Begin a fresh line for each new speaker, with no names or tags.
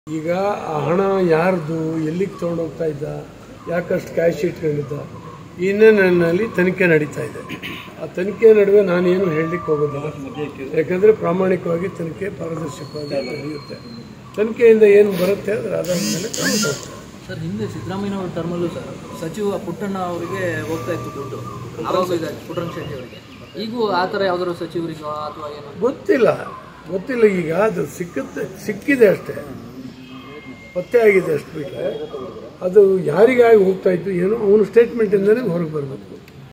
ಈಗ ಆ ಹಣ ಯಾರ್ದು ಎಲ್ಲಿಗೆ ತೊಗೊಂಡೋಗ್ತಾ ಇದ್ದ ಯಾಕಷ್ಟು ಕ್ಯಾಶ್ ಇಟ್ಕೊಂಡಿದ್ದ ಈ ಹಿನ್ನೆಲೆಯಲ್ಲಿ ತನಿಖೆ ನಡೀತಾ ಇದೆ ಆ ತನಿಖೆ ನಡುವೆ ನಾನೇನು ಹೇಳಲಿಕ್ಕೆ ಹೋಗೋದಿಲ್ಲ ಯಾಕಂದರೆ ಪ್ರಾಮಾಣಿಕವಾಗಿ ತನಿಖೆ ಪಾರದರ್ಶಕವಾಗಿ ನಡೆಯುತ್ತೆ ತನಿಖೆಯಿಂದ ಏನು ಬರುತ್ತೆ ಅದರ ಆಧಾರದ ಮೇಲೆ ಕ್ರಮ ತಗೊಳ್ತಾರೆ.
ಸರ್ ಹಿಂದೆ ಸಿದ್ದರಾಮಯ್ಯ ಅವರ ಟರ್ಮಲ್ಲೂ ಸರ್ ಸಚಿವ ಪುಟ್ಟಣ್ಣ ಅವರಿಗೆ ಹೋಗ್ತಾ ಇತ್ತು ದುಡ್ಡು ಆವಾಗೂ ಇದೆ ಪುಟ್ಟಣ್ಣ ಶೆಟ್ಟಿ ಅವರಿಗೆ ಈಗೂ ಆ ಥರ ಯಾವ್ದಾದ್ರು ಸಚಿವರಿಗೋ ಅಥವಾ ಏನೋ
ಗೊತ್ತಿಲ್ಲ ಗೊತ್ತಿಲ್ಲ ಈಗ ಅದು ಸಿಕ್ಕುತ್ತೆ ಸಿಕ್ಕಿದೆ ಅಷ್ಟೇ ಪತ್ತೆ ಆಗಿದೆ ಅಷ್ಟು ಬಿಟ್ಟರೆ ಅದು ಯಾರಿಗಾಗಿ ಹೋಗ್ತಾ ಇತ್ತು ಏನೋ ಅವನ ಸ್ಟೇಟ್ಮೆಂಟಿಂದನೇ ಹೊರಗೆ ಬರಬೇಕು